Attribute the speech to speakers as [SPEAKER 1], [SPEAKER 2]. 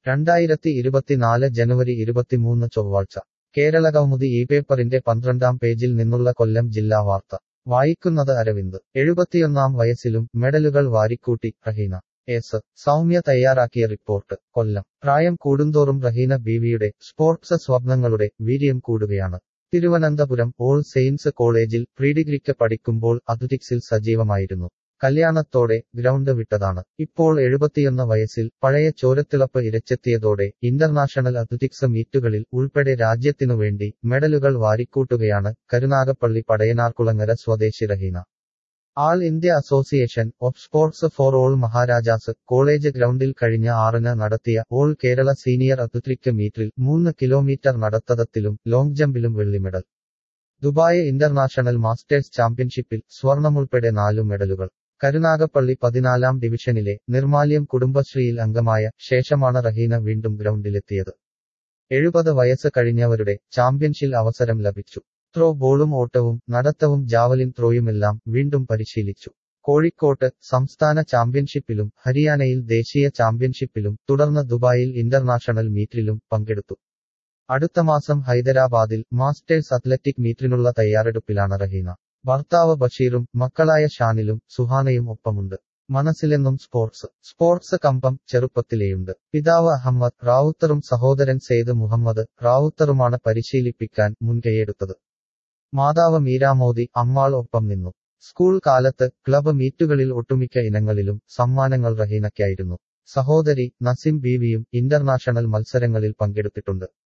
[SPEAKER 1] രണ്ടായിരത്തി ഇരുപത്തിനാല് ജനുവരി ഇരുപത്തിമൂന്ന് ചൊവ്വാഴ്ച കേരളകൗമുദി ഈ പേപ്പറിന്റെ പന്ത്രണ്ടാം പേജിൽ നിന്നുള്ള കൊല്ലം ജില്ലാ വാർത്ത വായിക്കുന്നത് അരവിന്ദ് എഴുപത്തിയൊന്നാം വയസ്സിലും മെഡലുകൾ വാരിക്കൂട്ടി റഹീന എസ് സൗമ്യ തയ്യാറാക്കിയ റിപ്പോർട്ട് കൊല്ലം പ്രായം കൂടുന്തോറും റഹീന ബീവിയുടെ സ്പോർട്സ് സ്വപ്നങ്ങളുടെ വീര്യം കൂടുകയാണ് തിരുവനന്തപുരം ഓൾ സെയിൻസ് കോളേജിൽ പ്രീഡിഗ്രിക്ക് പഠിക്കുമ്പോൾ അത്ലറ്റിക്സിൽ സജീവമായിരുന്നു കല്യാണത്തോടെ ഗ്രൗണ്ട് വിട്ടതാണ് ഇപ്പോൾ എഴുപത്തിയൊന്ന് വയസ്സിൽ പഴയ ചോരത്തിളപ്പ് ഇരച്ചെത്തിയതോടെ ഇന്റർനാഷണൽ അത്ലറ്റിക്സ് മീറ്റുകളിൽ ഉൾപ്പെടെ രാജ്യത്തിനുവേണ്ടി മെഡലുകൾ വാരിക്കൂട്ടുകയാണ് കരുനാഗപ്പള്ളി പടയനാർകുളങ്ങര സ്വദേശി Raheena all India association of sports for all Maharajas college ഗ്രൗണ്ടിൽ കഴിഞ്ഞ ആറിന് നടത്തിയ ഓൾ കേരള സീനിയർ അത്ലറ്റിക് മീറ്റിൽ മൂന്ന് കിലോമീറ്റർ നടത്തത്തിലും ലോങ് ജമ്പിലും വെള്ളി മെഡൽ ദുബായ് ഇന്റർനാഷണൽ മാസ്റ്റേഴ്സ് ചാമ്പ്യൻഷിപ്പിൽ സ്വർണമുൾപ്പെടെ നാലു മെഡലുകൾ കരുനാഗപ്പള്ളി പതിനാലാം ഡിവിഷനിലെ നിർമാല്യം കുടുംബശ്രീയിൽ അംഗമായ ശേഷമാണ് റഹീന വീണ്ടും ഗ്രൗണ്ടിലെത്തിയത് എഴുപത് വയസ്സ് കഴിഞ്ഞവരുടെ ചാമ്പ്യൻഷിൽ അവസരം ലഭിച്ചു ത്രോ ബോളും ഓട്ടവും നടത്തവും ജാവലിൻ ത്രോയുമെല്ലാം വീണ്ടും പരിശീലിച്ചു കോഴിക്കോട്ട് സംസ്ഥാന ചാമ്പ്യൻഷിപ്പിലും ഹരിയാനയിൽ ദേശീയ ചാമ്പ്യൻഷിപ്പിലും തുടർന്ന് ദുബായിൽ ഇന്റർനാഷണൽ മീറ്റിലും പങ്കെടുത്തു അടുത്ത മാസം ഹൈദരാബാദിൽ മാസ്റ്റേഴ്സ് അത്ലറ്റിക് മീറ്റിനുള്ള തയ്യാറെടുപ്പിലാണ് റഹീന ഭർത്താവ് ബഷീറും മക്കളായ ഷാനിലും സുഹാനയും ഒപ്പമുണ്ട് മനസ്സിലെന്നും സ്പോർട്സ് സ്പോർട്സ് കമ്പം ചെറുപ്പത്തിലെയുണ്ട് പിതാവ് അഹമ്മദ് റാവുത്തറും സഹോദരൻ സെയ്ദ് മുഹമ്മദ് റാവുത്തറുമാണ് പരിശീലിപ്പിക്കാൻ മുൻകൈയെടുത്തത് മാതാവ് മീരാമോദി അമ്മാൾ ഒപ്പം നിന്നു സ്കൂൾ കാലത്ത് ക്ലബ് മീറ്റുകളിൽ ഒട്ടുമിക്ക ഇനങ്ങളിലും സമ്മാനങ്ങൾ റഹീനയ്ക്കായിരുന്നു സഹോദരി നസിം ബീവിയും ഇന്റർനാഷണൽ മത്സരങ്ങളിൽ പങ്കെടുത്തിട്ടുണ്ട്